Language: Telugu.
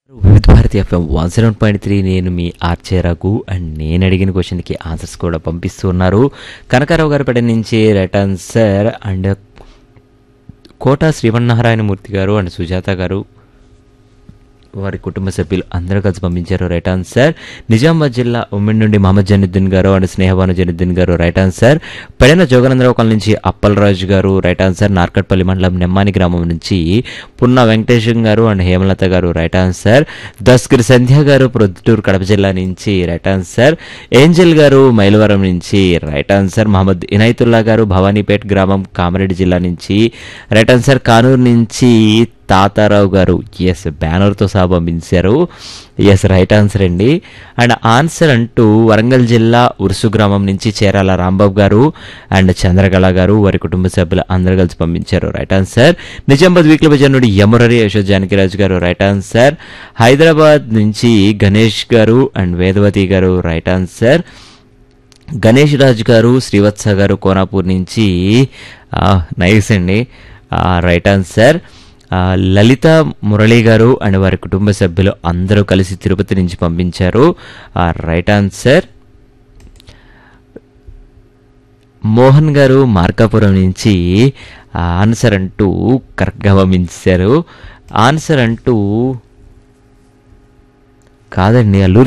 వివిధ Bharati FM one seven point three నేను మీ ఆర్చే రఘు అండ్ నేను అడిగిన క్వశ్చన్కి ఆన్సర్స్ కూడా పంపిస్తున్నారు కనకారావు గారి పడి నుంచి right answer and Kota Srivannarayanamurthy garu and Sujatha గారు వారి కుటుంబ సభ్యులు అందరూ కలిసి పంపించారు రైట్ ఆన్సర్ నిజామాబాద్ జిల్లా ఉమ్మిడి నుండి మహమ్మద్ జనుద్దీన్ గారు and Snehabanu Januddin garu right answer Pedana Joganandarao colony నుంచి అప్పలరాజు గారు రైట్ ఆన్సర్ నార్కట్పల్లి మండలం నెమ్మాని గ్రామం నుంచి పున్న వెంకటేశం గారు అండ్ హేమలత గారు రైట్ ఆన్సర్ దస్గిరి సంధ్య గారు ప్రొద్దుటూరు కడప జిల్లా నుంచి రైట్ ఆన్సర్ ఏంజల్ గారు మైలవరం నుంచి రైట్ ఆన్సర్ మహమ్మద్ ఇనైతుల్లా గారు భవానీపేట్ గ్రామం కామారెడ్డి జిల్లా నుంచి రైట్ ఆన్సర్ కానూరు నుంచి తాతారావు గారు ఎస్ బ్యానర్తో సహా పంపించారు ఎస్ రైట్ ఆన్సర్ అండి అండ్ ఆన్సర్ అంటూ వరంగల్ జిల్లా ఉరుసు గ్రామం నుంచి చేరాల రాంబాబు గారు అండ్ చంద్రకళ గారు వారి కుటుంబ సభ్యులు అందరూ కలిసి పంపించారు రైట్ ఆన్సర్ నిజామాబాద్ వీక్ల భజనుడు యమురరి యశోద్ జానకిరాజు గారు రైట్ ఆన్సర్ హైదరాబాద్ నుంచి గణేష్ గారు అండ్ వేదవతి గారు రైట్ ఆన్సర్ గణేష్ రాజు గారు శ్రీవత్స గారు కోనాపూర్ నుంచి నైస్ అండి రైట్ ఆన్సర్ ఆ, లలిత మురళి గారు అండ్ వారి కుటుంబ సభ్యులు అందరూ కలిసి తిరుపతి నుంచి పంపించారు ఆ, రైట్ ఆన్సర్ మోహన్ గారు మార్కాపురం నుంచి ఆ, ఆన్సర్ అంటూ కరెక్ట్గా పంపించారు ఆన్సర్ అంటూ కాదండి అల్లూరు